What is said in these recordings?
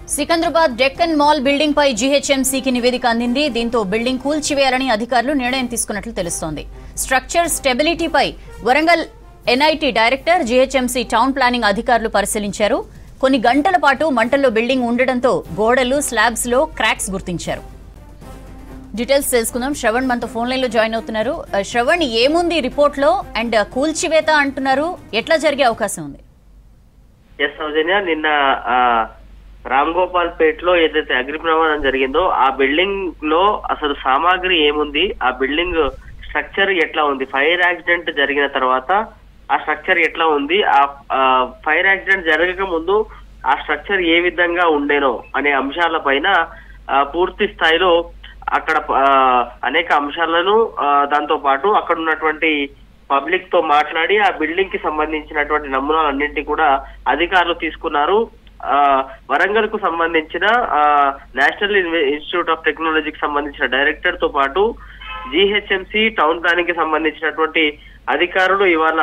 Secunderabad Deccan mall building పై జీహెచ్ఎంసీకి నివేదిక అందింది దీంతో బిల్డింగ్ కూల్చివేయాలని అధికారులు నిర్ణయం తీసుకున్నట్లు తెలుస్తోంది స్ట్రక్చర్ స్టెబిలిటీపై Warangal NIT director GHMC town planning అధికారులు పరిశీలించారు కొన్ని గంటల పాటు మంటల్లో బిల్డింగ్ ఉండడంతో గోడలు స్లాబ్స్ లో క్రాక్స్ గుర్తించారు డీటెయిల్స్ తెలుసుకుందాం శ్రవణ్ మనతో ఫోన్ లైన్ లో జాయిన్ అవుతున్నారు ఆ, శ్రవణ్ ఏముంది రిపోర్ట్ లో అండ్ కూల్చివేత అంటున్నారు ఎట్లా జరిగే అవకాశం ఉంది ఎస్ సౌజన్య నిన్న ఆ, రామ్ గోపాల్ పేట్ లో ఏదైతే అగ్ని ప్రమాదం జరిగిందో ఆ బిల్డింగ్ లో అసలు సామాగ్రి ఏముంది ఆ బిల్డింగ్ స్ట్రక్చర్ ఎట్లా ఉంది ఫైర్ యాక్సిడెంట్ జరిగిన తర్వాత ఆ స్ట్రక్చర్ ఎట్లా ఉంది ఆ ఫైర్ యాక్సిడెంట్ జరగక ముందు ఆ స్ట్రక్చర్ ఏ విధంగా ఉండేనో అనే అంశాల పైన పూర్తి స్థాయిలో అక్కడ ఆ, అనేక అంశాలను ఆ, దాంతో పాటు అక్కడ ఉన్నటువంటి పబ్లిక్ తో మాట్లాడి ఆ బిల్డింగ్ కి సంబంధించినటువంటి నమూనాలన్నింటినీ కూడా అధికారులు తీసుకున్నారు ఆ, వరంగల్ కు సంబంధించిన ఆ, నేషనల్ ఇన్వె- ఇన్స్టిట్యూట్ ఆఫ్ టెక్నాలజీకి సంబంధించిన డైరెక్టర్ తో పాటు జీహెచ్ఎంసీ టౌన్ ప్లానింగ్ కి సంబంధించినటువంటి అధికారులు ఇవాళ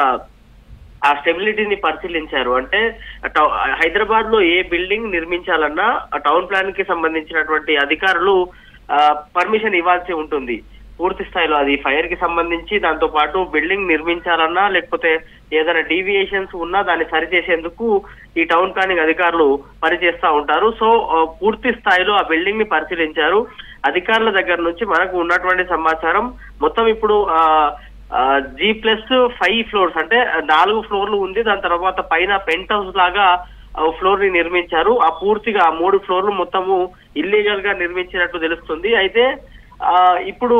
ఆ స్టెబిలిటీని పరిశీలించారు అంటే టౌ- హైదరాబాద్ లో ఏ బిల్డింగ్ నిర్మించాలన్నా ఆ టౌన్ ప్లాన్ కి సంబంధించినటువంటి అధికారులు పర్మిషన్ ఇవ్వాల్సి ఉంటుంది పూర్తి స్థాయిలో అది ఫైర్ కి సంబంధించి దాంతో పాటు బిల్డింగ్ నిర్మించాలన్నా లేకపోతే ఏదైనా డీవియేషన్స్ ఉన్నా దాన్ని సరిచేసేందుకు ఈ టౌన్ ప్లానింగ్ అధికారులు పనిచేస్తా ఉంటారు సో ఆ, పూర్తి స్థాయిలో ఆ బిల్డింగ్ ని పరిశీలించారు అధికారుల దగ్గర నుంచి మనకు ఉన్నటువంటి సమాచారం మొత్తం ఇప్పుడు ఆ జీ ప్లస్ ఫైవ్ ఫ్లోర్స్ అంటే నాలుగు ఫ్లోర్లు ఉంది దాని తర్వాత పైన పెంట్ హౌస్ లాగా ఫ్లోర్ ని నిర్మించారు ఆ పూర్తిగా ఆ మూడు ఫ్లోర్లు మొత్తము ఇల్లీగల్ గా నిర్మించినట్టు తెలుస్తుంది అయితే ఆ ఇప్పుడు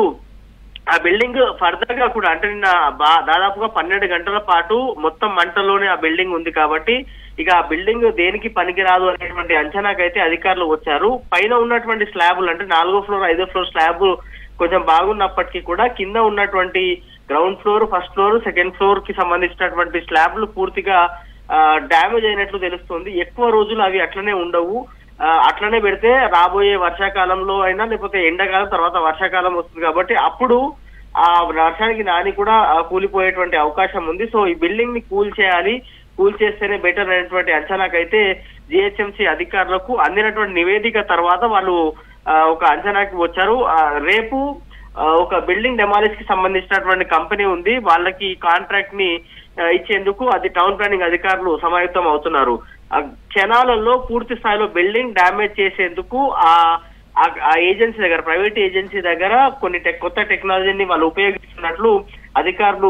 ఆ బిల్డింగ్ ఫర్దర్ గా కూడా అంటే నిన్న బా- దాదాపుగా పన్నెండు గంటల పాటు మొత్తం మంటలోనే ఆ బిల్డింగ్ ఉంది కాబట్టి ఇక ఆ బిల్డింగ్ దేనికి పనికిరాదు అనేటువంటి అంచనాకైతే అధికారులు వచ్చారు పైన ఉన్నటువంటి స్లాబులు అంటే నాలుగో ఫ్లోర్ ఐదో ఫ్లోర్ స్లాబ్ కొంచెం బాగున్నప్పటికీ కూడా కింద ఉన్నటువంటి ground floor first floor second floor కి సంబంధించినటువంటి స్లాబ్లు పూర్తిగా డ్యామేజ్ అయినట్లు తెలుస్తుంది ఎక్కువ రోజులు అవి అట్లనే ఉండవు ఆ, అట్లనే పెడితే రాబోయే వర్షాకాలంలో అయినా లేకపోతే ఎండాకాలం తర్వాత వర్షాకాలం వస్తుంది కాబట్టి అప్పుడు ఆ వర్షానికి నాని కూడా ఆ, కూలిపోయేటువంటి అవకాశం ఉంది సో ఈ బిల్డింగ్ ని కూల్ చేయాలి కూల్ చేస్తేనే బెటర్ అనేటువంటి అంచనాకైతే జిహెచ్ఎంసీ అధికారులకు అందినటువంటి నివేదిక తర్వాత వాళ్ళు ఆ, ఒక అంచనాకి వచ్చారు ఆ, రేపు ఆ, ఒక బిల్డింగ్ డెమాలిష్ కి సంబంధించినటువంటి కంపెనీ ఉంది వాళ్ళకి కాంట్రాక్ట్ ని ఆ, ఇచ్చేందుకు అది టౌన్ ప్లానింగ్ అధికారులు సమాయుక్తం అవుతున్నారు ఆ క్షణాలలో పూర్తి స్థాయిలో బిల్డింగ్ డ్యామేజ్ చేసేందుకు ఆ ఆ- ఆ ఏజెన్సీ దగ్గర ప్రైవేట్ ఏజెన్సీ దగ్గర కొన్ని టెక్ కొత్త టెక్నాలజీని వాళ్ళు ఉపయోగిస్తున్నట్లు అధికారులు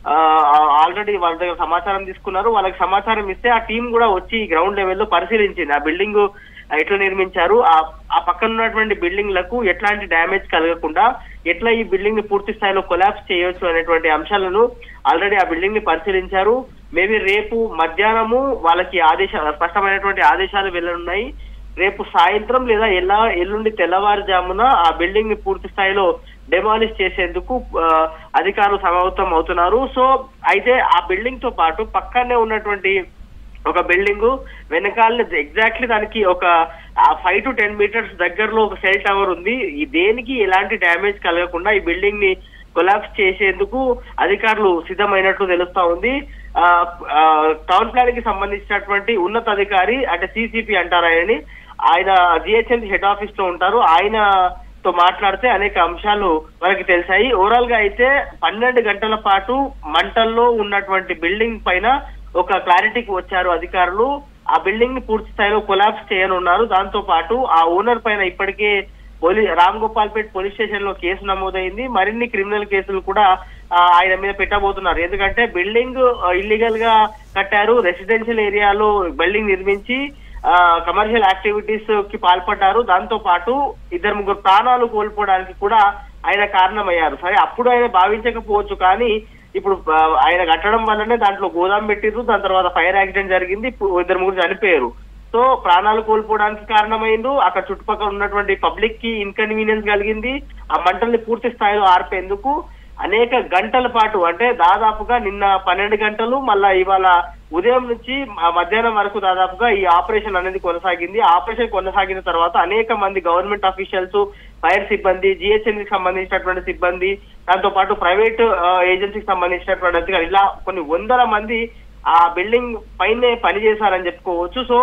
ఆల్రెడీ వాళ్ళ దగ్గర సమాచారం తీసుకున్నారు వాళ్ళకి సమాచారం ఇస్తే ఆ టీం కూడా వచ్చి గ్రౌండ్ లెవెల్లో పరిశీలించింది ఆ బిల్డింగ్ ఎట్లా నిర్మించారు ఆ ఆ పక్కన ఉన్నటువంటి బిల్డింగ్లకు ఎట్లాంటి డ్యామేజ్ కలగకుండా ఎట్లా ఈ బిల్డింగ్ ని పూర్తి స్థాయిలో కొలాప్స్ చేయొచ్చు అనేటువంటి అంశాలను ఆల్రెడీ ఆ బిల్డింగ్ ని పరిశీలించారు మేబీ రేపు మధ్యాహ్నము వాళ్ళకి ఆదేశాలు స్పష్టమైనటువంటి ఆదేశాలు వెళ్ళనున్నాయి రేపు సాయంత్రం లేదా ఎలా ఎల్లుండి తెల్లవారుజామున ఆ బిల్డింగ్ ని పూర్తి స్థాయిలో డెమాలిష్ చేసేందుకు ఆ, అధికారులు సమావృతం అవుతున్నారు సో అయితే ఆ బిల్డింగ్ తో పాటు పక్కనే ఉన్నటువంటి ఒక బిల్డింగ్ వెనకాల ఎగ్జాక్ట్లీ దానికి ఒక ఫైవ్ టు టెన్ మీటర్స్ దగ్గరలో ఒక సెల్ టవర్ ఉంది ఈ దేనికి ఎలాంటి డ్యామేజ్ కలగకుండా ఈ బిల్డింగ్ ని కొలాప్స్ చేసేందుకు అధికారులు సిద్ధమైనట్లు తెలుస్తా ఉంది ఆ, ఆ, టౌన్ ప్లాన్ కి సంబంధించినటువంటి ఉన్నతాధికారి అంటే సిసిపి అంటారు ఆయనని ఆయన జిహెచ్ఎంసీ హెడ్ ఆఫీస్ లో ఉంటారు ఆయన తో మాట్లాడితే అనేక అంశాలు మనకి తెలిసాయి ఓవరాల్ గా అయితే పన్నెండు గంటల పాటు మంటల్లో ఉన్నటువంటి బిల్డింగ్ పైన ఒక క్లారిటీకి వచ్చారు అధికారులు ఆ బిల్డింగ్ ని పూర్తి స్థాయిలో కొలాప్స్ చేయనున్నారు దాంతో పాటు ఆ ఓనర్ పైన ఇప్పటికే పోలీ Ramgopalpet police station లో కేసు నమోదైంది మరిన్ని క్రిమినల్ కేసులు కూడా ఆ, ఆయన మీద పెట్టబోతున్నారు ఎందుకంటే బిల్డింగ్ ఇల్లీగల్ గా కట్టారు రెసిడెన్షియల్ ఏరియాలో బిల్డింగ్ నిర్మించి కమర్షియల్ యాక్టివిటీస్ కి పాల్పడ్డారు దాంతో పాటు ఇద్దరు ముగ్గురు ప్రాణాలు కోల్పోవడానికి కూడా ఆయన కారణమయ్యారు సరే అప్పుడు ఆయన భావించకపోవచ్చు కానీ ఇప్పుడు ఆ, ఆయన కట్టడం వల్లనే దాంట్లో గోదాం పెట్టిర్రు దాని తర్వాత ఫైర్ యాక్సిడెంట్ జరిగింది ఇప్పుడు ఇద్దరు ముగ్గురు చనిపోయారు సో ప్రాణాలు కోల్పోవడానికి కారణమైంది అక్కడ చుట్టుపక్కల ఉన్నటువంటి పబ్లిక్ కి ఇన్కన్వీనియన్స్ కలిగింది ఆ మంటల్ని పూర్తి స్థాయిలో ఆర్పేందుకు అనేక గంటల పాటు అంటే దాదాపుగా నిన్న పన్నెండు గంటలు మళ్ళా ఇవాళ ఉదయం నుంచి ఆ మధ్యాహ్నం వరకు దాదాపుగా ఈ ఆపరేషన్ అనేది కొనసాగింది ఆ ఆపరేషన్ కొనసాగిన తర్వాత అనేక మంది గవర్నమెంట్ అఫీషియల్స్ ఫైర్ సిబ్బంది జిహెచ్ఎంకి సంబంధించినటువంటి సిబ్బంది దాంతో పాటు ప్రైవేట్ ఏజెన్సీకి సంబంధించినటువంటి అధికారులు ఇలా కొన్ని వందల మంది ఆ బిల్డింగ్ పైనే పని చేశారని చెప్పుకోవచ్చు సో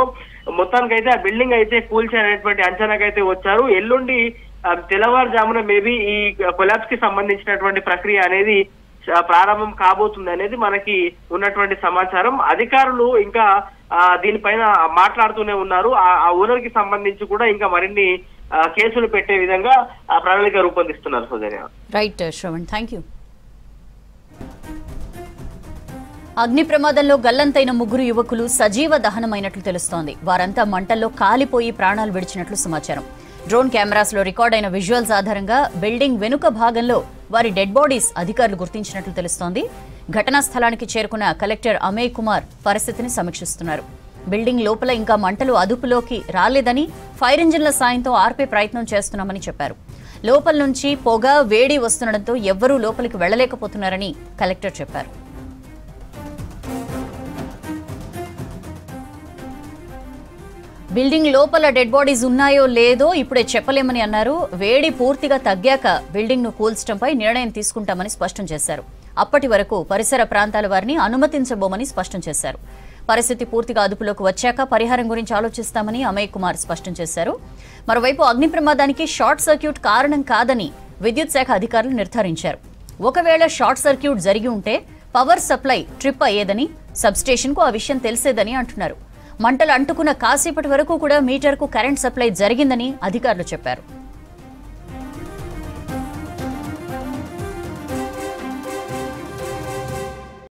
మొత్తానికైతే ఆ బిల్డింగ్ అయితే కూల్చేనేటువంటి అంచనాకైతే వచ్చారు ఎల్లుండి ఆ, తెల్లవారుజామున మేబీ ఈ కొలాబ్స్ కి సంబంధించినటువంటి ప్రక్రియ అనేది ఆ, ప్రారంభం కాబోతుంది అనేది మనకి ఉన్నటువంటి సమాచారం అధికారులు ఇంకా ఆ, దీనిపైన మాట్లాడుతూనే ఉన్నారు ఆ ఆ ఓనర్ కి సంబంధించి కూడా ఇంకా మరిన్ని ఆ, కేసులు పెట్టే విధంగా ఆ ప్రణాళిక రూపొందిస్తున్నారు Soujanya right Shravan thank you అగ్ని ప్రమాదంలో గల్లంతైన ముగ్గురు యువకులు సజీవ దహనమైనట్లు తెలుస్తోంది వారంతా మంటల్లో కాలిపోయి ప్రాణాలు విడిచినట్లు సమాచారం డ్రోన్ కెమెరాస్ లో రికార్డ్ అయిన విజువల్స్ ఆధారంగా బిల్డింగ్ వెనుక భాగంలో వారి డెడ్ బాడీస్ అధికారులు గుర్తించినట్లు తెలుస్తోంది ఘటనా స్థలానికి చేరుకున్న కలెక్టర్ అమయ్ కుమార్ పరిస్థితిని సమీక్షిస్తున్నారు బిల్డింగ్ లోపల ఇంకా మంటలు అదుపులోకి రాలేదని ఫైర్ ఇంజిన్ల సాయంతో ఆర్పే ప్రయత్నం చేస్తున్నామని చెప్పారు లోపల నుంచి పొగ వేడి వస్తుండటంతో ఎవ్వరూ లోపలికి వెళ్లలేకపోతున్నారని కలెక్టర్ చెప్పారు బిల్డింగ్ లోపల డెడ్ బాడీస్ ఉన్నాయో లేదో ఇప్పుడే చెప్పలేమని అన్నారు వేడి పూర్తిగా తగ్గాక బిల్డింగ్ ను కూల్చడంపై నిర్ణయం తీసుకుంటామని స్పష్టం చేశారు అప్పటి వరకు పరిసర ప్రాంతాల వారిని అనుమతించబోమని స్పష్టం చేశారు పరిస్థితి పూర్తిగా అదుపులోకి వచ్చాక పరిహారం గురించి ఆలోచిస్తామని అమయ్ కుమార్ స్పష్టం చేశారు మరోవైపు అగ్ని ప్రమాదానికి షార్ట్ సర్క్యూట్ కారణం కాదని విద్యుత్ శాఖ అధికారులు నిర్ధారించారు ఒకవేళ షార్ట్ సర్క్యూట్ జరిగి ఉంటే పవర్ సప్లై ట్రిప్ అయ్యేదని సబ్స్టేషన్కు ఆ విషయం తెలిసేదని అంటున్నారు మంటలు అంటుకున్న కాసేపటి వరకు కూడా మీటర్కు కరెంట్ సప్లై జరిగిందని అధికారులు చెప్పారు